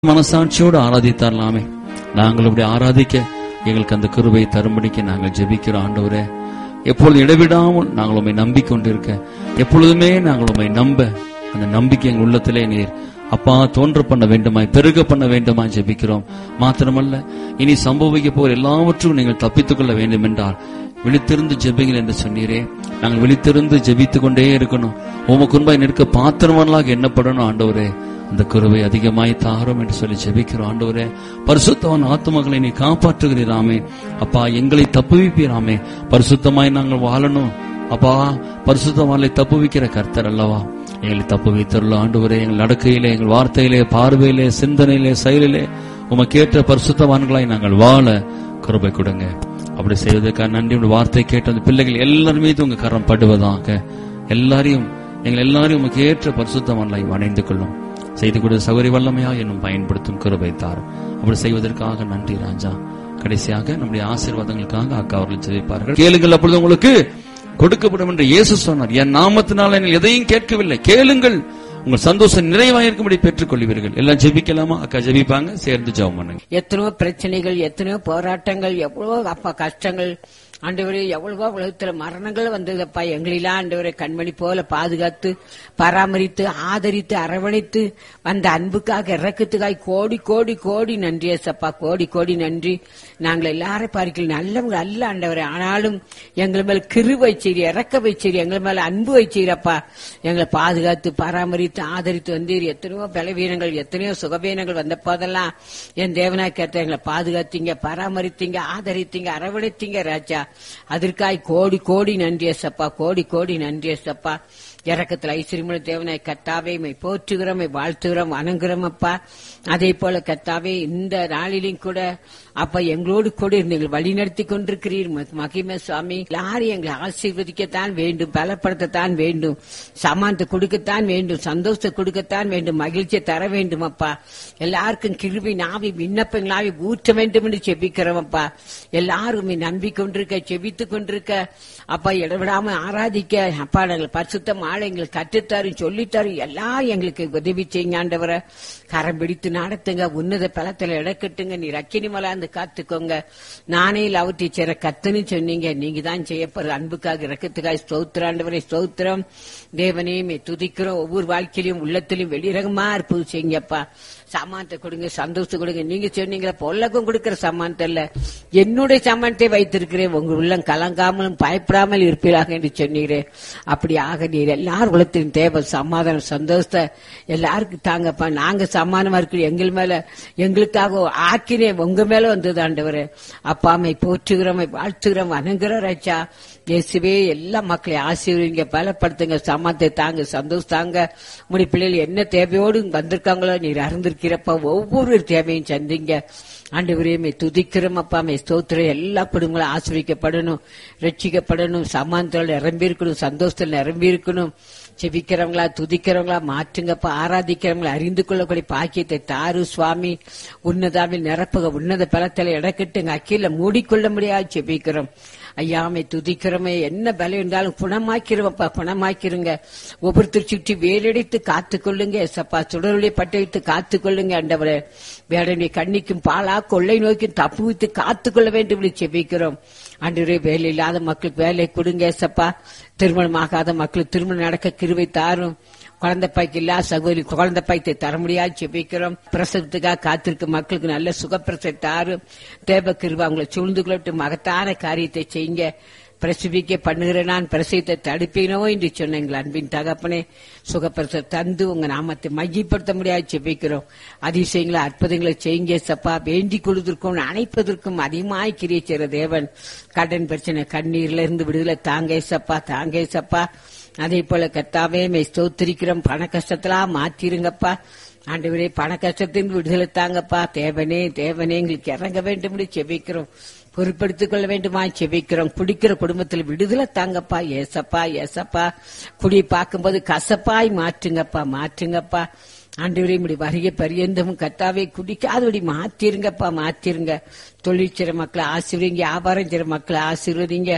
மனசாட்சியோடு ஆராதித்தாரலாமே நாங்கள் இப்படி ஆராதிக்க எங்களுக்கு அந்த கிருபை தரும்படிக்கு நாங்கள் ஜெபிக்கிறோம் ஆண்டவரே எப்பொழுது இடைவிடாமல் நாங்கள் உண்மை நம்பிக்கொண்டிருக்க எப்பொழுதுமே நாங்கள் உண்மை நம்ப அந்த நம்பிக்கை எங்கள் உள்ளத்திலே நீர் அப்பா தோன்ற பண்ண வேண்டுமாய் பெருக பண்ண வேண்டுமாய் ஜெபிக்கிறோம் மாத்திரமல்ல இனி சம்பவிக்க போர் எல்லாவற்றும் நீங்கள் தப்பித்துக் கொள்ள வேண்டும் என்றால் விழித்திருந்து ஜெபிங்கள் என்று சொன்னீரே நாங்கள் விழித்திருந்து ஜெபித்துக் கொண்டே இருக்கணும் உமக்கு முன்பாய் நிற்க பாத்திரமல்லாக எண்ணப்படணும் ஆண்டவரே அந்த குருவை அதிகமாய் தாரும் என்று சொல்லி ஜெபிக்கிறோம் ஆண்டவரே பரிசுத்தவன் ஆத்துமகளை நீ காப்பாற்றுகிறீராமே அப்பா எங்களை தப்புவிப்பீராமே பரிசுத்தமாய் நாங்கள் வாழணும் அப்பா பரிசுத்தவான்களை தப்புவிக்கிற கர்த்தர் அல்லவா எங்களை தப்புவித்தருள்ள ஆண்டவரே எங்கள் நடக்கையிலே எங்கள் வார்த்தையிலே பார்வையிலே சிந்தனையிலே செயலிலே உமக்கேற்ற பரிசுத்தவான்களாய் நாங்கள் வாழ கிருபை கொடுங்க அப்படி செய்வதற்காக நன்றி உங்க வார்த்தை கேட்ட அந்த பிள்ளைகள் எல்லார் மீது உங்க கரம் படுவதாக எல்லாரையும் எங்கள் எல்லாரையும் உமக்கு ஏற்ற பரிசுத்தவான்களாய் வணைந்து கொள்ளும் செய்து கொடு சௌகரி வல்லமையா என்னும் பயன்படுத்தும் கிருபை தாரும் அப்படி செய்வதற்காக நன்றி ராஜா கடைசியாக நம்முடைய ஆசீர்வாதங்களுக்காக அக்கா அவர்கள் ஜெயிப்பார்கள் கேளுங்கள் அப்பொழுது உங்களுக்கு கொடுக்கப்படும் என்று இயேசு சொன்னார் என் நாமத்தினால் நீங்கள் எதையும் கேட்கவில்லை கேளுங்கள் உங்கள் சந்தோஷம் நிறைவாயிருக்கும்படி பெற்றுக் கொள்வீர்கள் எல்லாம் ஜெபிக்கலாமா அக்கா ஜெபிப்பாங்க சேர்ந்து ஜெபம் பண்ணுங்க எத்தனையோ பிரச்சனைகள் எத்தனையோ போராட்டங்கள் எவ்வளவோ அப்பா கஷ்டங்கள் ஆண்டவரே எவ்வளவோ உலகத்துல மரணங்கள் வந்ததப்பா எங்களெல்லாம் ஆண்டவரை கண்மணி போல பாதுகாத்து பராமரித்து ஆதரித்து அரவணைத்து வந்த அன்புக்காக இறக்கத்துக்காய் கோடி கோடி கோடி நன்றி ஏசப்பா கோடி கோடி நன்றி நாங்கள் எல்லாரும் பார்க்கல நல்லவங்க அல்ல ஆண்டவரே ஆனாலும் எங்கள் மேல் கிரு வைச்சீர் இறக்க வைச்சீர் எங்கள் மேல அன்பு வைச்சீரப்பா எங்களை பாதுகாத்து பராமரித்து ஆதரித்து வந்தீர் எத்தனையோ பலவீனங்கள் எத்தனையோ சுகவீனங்கள் வந்த போதெல்லாம் என் தேவனாய் கேட்ட எங்களை பாதுகாத்தீங்க பராமரித்தீங்க ஆதரித்தீங்க அரவணைத்தீங்க ராஜா அதற்காய் கோடி கோடி நன்றி ஏசப்பா கோடி கோடி நன்றி ஏசப்பா இறக்கத்தில் ஐஸ்வரியமுள்ள தேவனாய் கத்தாவே மை போற்றுகிறோம் மை வாழ்த்துகிறோம் வணங்குகிறோம் அப்பா அதே போல கத்தாவே இந்த நாளிலும் கூட அப்பா எங்களோடு கூட இருந்து எங்களை வழி நடத்தி கொண்டிருக்கிறீர் ம- மகிமை சுவாமி எல்லாரும் எங்களை ஆசீர்வதிக்கத்தான் வேண்டும் பலப்படுத்தத்தான் வேண்டும் சமானத்தை கொடுக்கத்தான் வேண்டும் சந்தோஷத்தை கொடுக்கத்தான் வேண்டும் மகிழ்ச்சியை தர வேண்டும் அப்பா எல்லாருக்கும் கிருபி நாவி விண்ணப்பங்களாவி ஊற்ற வேண்டும் என்று செபிக்கிறோம் அப்பா எல்லாரும் நம்பிக்கொண்டிருக்க செபித்துக் கொண்டிருக்க அப்பா இடவிடாம ஆராதிக்க அப்பா நாங்கள் பரிசுத்தம் ஆள எங்களுக்கு கற்றுத்தாரும் சொல்லித்தாரும் எல்லாம் எங்களுக்கு உதவி செய்யுங்க ஆண்டவரை கரம் பிடித்து நடத்துங்க உன்னத பலத்துல இடக்கட்டுங்க நீ ரக்கினி மலாந்து காத்துக்கோங்க நானே லவ் டீச்சரை கத்துன்னு சொன்னீங்க நீங்க தான் செய்யப்படுற அன்புக்காக இறக்கத்துக்காக ஸ்தோத்திரம் ஆண்டவரை ஸ்தோத்திரம் தேவனே மே துதிக்கிறோம் ஒவ்வொரு வாழ்க்கையிலும் உள்ளத்திலும் வெளிரகமா இருப்பது செய்யுங்கப்பா சாமானத்தை கொடுங்க சந்தோஷத்தை கொடுங்க நீங்க சொன்னீங்களா பொல்லகம் கொடுக்கிற சாமானத்தை இல்ல என்னுடைய சாமானத்தை வைத்திருக்கிறேன் உங்க உள்ளம் கலங்காமலும் பயப்படாமல் இருப்பீராக என்று சொன்னீரே அப்படி ஆக நீர் எல்லார் உலகத்தின் தேவை சமாதானம் சந்தோஷத்தை எல்லாருக்கும் தாங்கப்பா நாங்க சமானமா இருக்கிற எங்கள் மேல எங்களுக்காக ஆக்கினே உங்க மேல வந்தது ஆண்டவரே அப்பாமை போற்றுகிறோம் வாழ்த்துகிறோம் வணங்குறோம் ராஜா இயேசுவே எல்லா மக்களையும் ஆசீர்வதிங்க பலப்படுத்துங்க சமாத்தை தாங்க சந்தோஷம் தாங்க உங்களுடைய பிள்ளைகள் என்ன தேவையோடு வந்திருக்காங்களோ நீர் அறிந்திருக்கிறப்ப ஒவ்வொரு தேவையும் சந்திங்க ஆண்டவரே மே துதிக்கிறோம் அப்பா மே ஸ்தோத்திரம் எல்லா குடும்பங்களும் ஆசிரிக்கப்படணும் ரட்சிக்கப்படணும் சமாந்தத்தில் நிரம்பி இருக்கணும் சந்தோஷத்தில் நிரம்பி இருக்கணும் செபிக்கிறவங்களா துதிக்கிறவங்களா மாற்றுங்கப்பா ஆராதிக்கிறவங்களா அறிந்து கொள்ளக்கூடிய பாக்கியத்தை தாரு சுவாமி உன்னதாவில் நிரப்புக உன்னத பலத்தில் இடக்கட்டுங்க அக்கீழ மூடிக்கொள்ள முடியாது செபிக்கிறோம் ஐயாமை துதிக்கிறோமே என்ன பலம் இருந்தாலும் குணமாக்கிறவப்பா குணமாக்கிருங்க ஒவ்வொருத்தர் சுற்றி வேலடித்து காத்துக்கொள்ளுங்க சப்பா சுடருளை பட்டு வைத்து காத்துக்கொள்ளுங்க ஆண்டவரே வேடனை கண்ணிக்கும் பாலா கொள்ளை நோக்கி தப்பு வைத்து காத்துக்கொள்ள வேண்டும் என்று செபிக்கிறோம் ஆண்டவரே வேலை இல்லாத மக்களுக்கு வேலை கொடுங்க சப்பா திருமணமாகாத மக்களுக்கு திருமணம் நடக்க கிருவை தாரும் குழந்தை பாய்க்கு இல்ல சகோதரி குழந்தை பாய்த்தை தர முடியாது செபிக்கிறோம் பிரசவத்துக்காக காத்திருக்க மக்களுக்கு நல்ல சுகப்பிரசை தாரும் தேவ கிருபா அவங்களை சூழ்ந்து கொள்ளட்டு மகத்தான காரியத்தை செய்யுங்க பிரசவிக்க பண்ணுகிற நான் பிரசவத்தை தடுப்பேனோ என்று சொன்ன எங்கள் அன்பின் தகப்பனே சுகப்பிரச தந்து உங்க நாமத்தை மையப்படுத்த முடியாது செபிக்கிறோம் அதிசயங்களை அற்புதங்களை செய்யுங்க சப்பா வேண்டிக் கொள்வதற்கும் அணைப்பதற்கும் அதிகமாய் கிரியை செய்கிற தேவன் கடன் பிரச்சனை கண்ணீர்ல இருந்து விடுதலை தாங்க சப்பா தாங்க சப்பா அதே போல கத்தாவே மே ஸ்தோத்திரிக்கிறோம் பண கஷ்டத்தெல்லாம் மாத்திருங்கப்பா ஆண்டவரே பண கஷ்டத்தின் விடுதலை தாங்கப்பா தேவனே தேவனே எங்களுக்கு இறங்க வேண்டும் என்று செபிக்கிறோம் பொறுப்படுத்திக் கொள்ள வேண்டுமா செபிக்கிறோம் குடிக்கிற குடும்பத்தில் விடுதலை தாங்கப்பா ஏசப்பா ஏசப்பா குடி பார்க்கும்போது கசப்பாய் மாற்றுங்கப்பா மாற்றுங்கப்பா ஆண்டவரே இப்படி வருகை பரியந்தமும் கத்தாவே குடிக்காதபடி மாத்திருங்கப்பா மாத்திருங்க தொழில் செய்ற மக்களை ஆசீர்வதிங்க வியாபாரம் செய்ற மக்களை ஆசீர்வதிங்க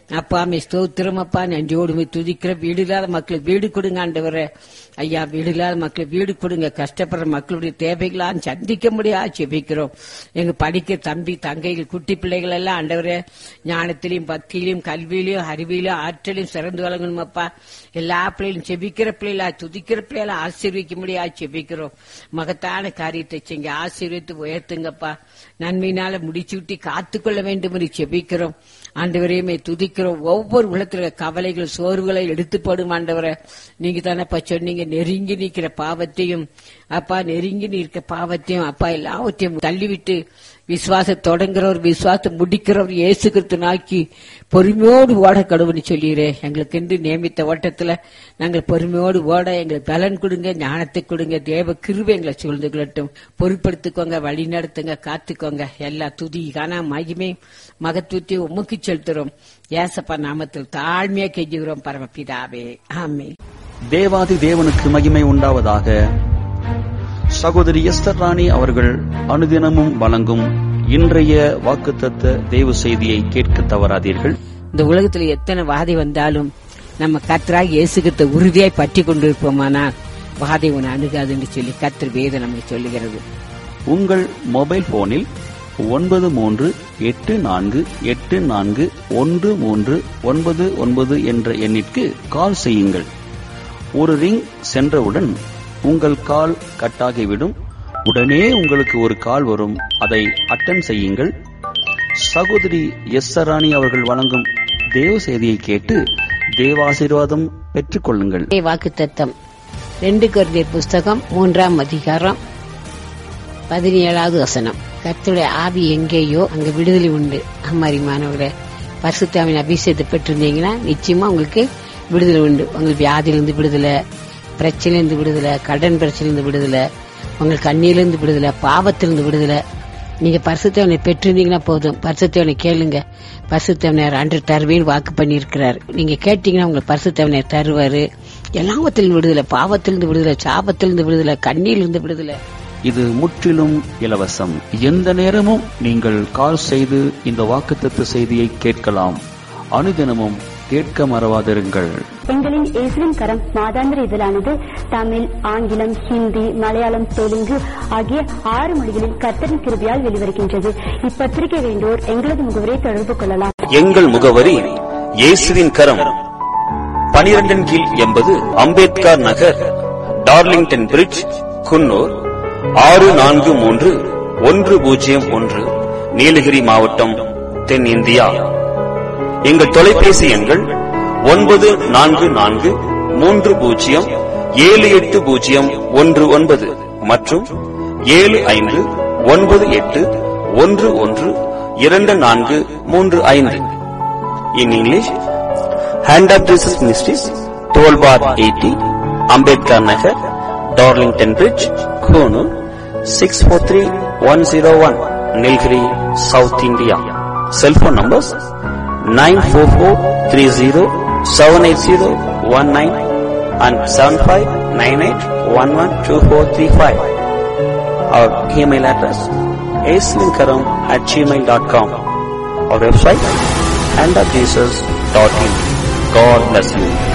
அப்பா மே ஸ்தோத்திரம் அப்பா நன்றியோடு போய் துதிக்கிற வீடு இல்லாத மக்களுக்கு வீடு கொடுங்க ஆண்டவரே ஐயா வீடு இல்லாத மக்களுக்கு வீடு கொடுங்க கஷ்டப்படுற மக்களுடைய தேவைகளாம் சந்திக்க முடியாது செபிக்கிறோம் எங்க படிக்க தம்பி தங்கைகள் குட்டி பிள்ளைகள் எல்லாம் ஆண்டவரே ஞானத்திலையும் பக்தியிலும் கல்வியிலும் அறிவியிலும் ஆற்றலையும் சிறந்து வழங்கணும் அப்பா எல்லா பிள்ளைகளும் செபிக்கிற பிள்ளைகளா துதிக்கிற பிள்ளைகளா ஆசீர்விக்க முடியாது செபிக்கிறோம் மகத்தான காரியத்தை செய்ங்க ஆசீர்வித்து உயர்த்துங்கப்பா நன்மையினால முடிச்சு விட்டு காத்துக்கொள்ள வேண்டும் என்று செபிக்கிறோம் ஆண்டவரையுமே துதிக்கிறோம் ஒவ்வொரு உலகத்துல கவலைகள் சோர்வுகளை எடுத்து போடும் ஆண்டவரை நீங்க தானப்பா சொன்னீங்க நெருங்கி நிற்கிற பாவத்தையும் அப்பா நெருங்கி நிற்கிற பாவத்தையும் அப்பா எல்லாவற்றையும் தள்ளிவிட்டு விசுவாச தொடங்குறவர் விசுவாசத்தை முடிக்கிறவர் இயேசு கிறிஸ்து நாக்கி பொறுமையோடு ஓட கடவுள்னு சொல்லிடுறேன் எங்களுக்கு என்று நியமித்த ஓட்டத்துல நாங்கள் பொறுமையோடு ஓட எங்களுக்கு பலன் கொடுங்க ஞானத்தை கொடுங்க தேவ கிருபை எங்களை சூழ்ந்து கொள்ளட்டும் பொறுப்படுத்திக்கோங்க வழி நடத்துங்க காத்துக்கோங்க எல்லா துதி காணா மகிமை மகத்துவத்தை உமக்கு செலுத்துறோம் ஏசப்பா நாமத்தில் தாழ்மையா கெஞ்சுகிறோம் பரமபிதாவே ஆமே தேவாதி தேவனுக்கு மகிமை உண்டாவதாக சகோதரி எஸ்தர் ராணி அவர்கள் அனுதினமும் வழங்கும் இன்றைய வாக்குத்தத்த தேவ செய்தியை கேட்க தவறாதீர்கள் இந்த உலகத்துல எத்தனை வாதை வந்தாலும் நம்ம கத்தராக இயேசுகிட்ட உறுதியாய் பற்றி கொண்டிருப்போமானால் வாதை உன்னை அணுகாதுன்னு சொல்லி கத்தர் வேதம் நமக்கு சொல்லுகிறது உங்கள் மொபைல் போனில் ஒன்பது மூன்று எட்டு நான்கு எட்டு நான்கு ஒன்று மூன்று ஒன்பது ஒன்பது என்ற எண்ணிற்கு கால் செய்யுங்கள் ஒரு ரிங் சென்றவுடன் உங்கள் கால் கட்டாகிவிடும் உடனே உங்களுக்கு ஒரு கால் வரும் அதை அட்டன் செய்யுங்கள் சகோதரி எஸ் ராணி அவர்கள் வழங்கும் தேவ செய்தியை கேட்டு தேவாசீர்வாதம் பெற்றுக்கொள்ளுங்கள் வாக்கு தத்தம் ரெண்டு கொரிந்தியர் புஸ்தகம் மூன்றாம் அதிகாரம் பதினேழாவது வசனம் கர்த்தருடைய ஆவி எங்கேயோ அங்க விடுதலை உண்டு அம்மாரிமானவர்களே பரிசுத்தாவின் அபிஷேகத்தை பெற்றிருந்தீங்கன்னா நிச்சயமா உங்களுக்கு விடுதலை உண்டு உங்களுக்கு வியாதியிலிருந்து விடுதலை பிரச்சனையிலிருந்து விடுதலை கடன் பிரச்சனையிலிருந்து விடுதலை உங்களுக்கு கண்ணியிலிருந்து விடுதலை பாவத்திலிருந்து விடுதலை நீங்க பரிசுத்தவனை பெற்றிருந்தீங்கன்னா போதும் பரிசுத்தவனை கேளுங்க பரிசுத்தவனர் அன்று தருவேன்னு வாக்கு பண்ணியிருக்கிறார் நீங்க கேட்டீங்கன்னா உங்களுக்கு பரிசுத்தவனர் தருவாரு எல்லாவத்திலிருந்து விடுதலை பாவத்திலிருந்து விடுதலை சாபத்திலிருந்து விடுதலை கண்ணியிலிருந்து விடுதலை இது முற்றிலும் இலவசம் எந்த நேரமும் நீங்கள் கால் செய்து இந்த வாக்குத்தத்த செய்தியை கேட்கலாம் அனுதினமும் கேட்க மறவாதிருங்கள் எங்களின் இயேசுவின் கரம் மாதாந்திர இதழானது தமிழ் ஆங்கிலம் ஹிந்தி மலையாளம் தெலுங்கு ஆகிய ஆறு மொழிகளில் கர்த்தரின் கிருபியால் வெளிவருகின்றது இப்பத்திரிகை வேண்டோர் எங்களது முகவரை தொடர்பு கொள்ளலாம் எங்கள் முகவரி இயேசுவின் கரம் பனிரெண்டின் கீழ் எண்பது அம்பேத்கர் நகர் டார்லிங்டன் பிரிட்ஜ் குன்னூர் ஆறு நான்கு மூன்று ஒன்று பூஜ்ஜியம் ஒன்று நீலகிரி மாவட்டம் தென் இந்தியா எங்கள் தொலைபேசி எண்கள் ஒன்பது நான்கு நான்கு மூன்று பூஜ்ஜியம் ஏழு எட்டு பூஜ்ஜியம் ஒன்று ஒன்பது மற்றும் ஏழு ஐந்து ஒன்பது எட்டு ஒன்று ஒன்று இரண்டு நான்கு மூன்று ஐந்து in English hand of Jesus ministries twelve bar eighty Ambedkar Nagar Darlington bridge Coonoor six four three one zero one Nilgiri south India cellphone numbers nine four four three zero seven eight zero one nine and seven five nine eight one one two four three five our email address ஏஸ்லிங்கரம் at Gmail dot com our website and of Jesus.in. God bless you.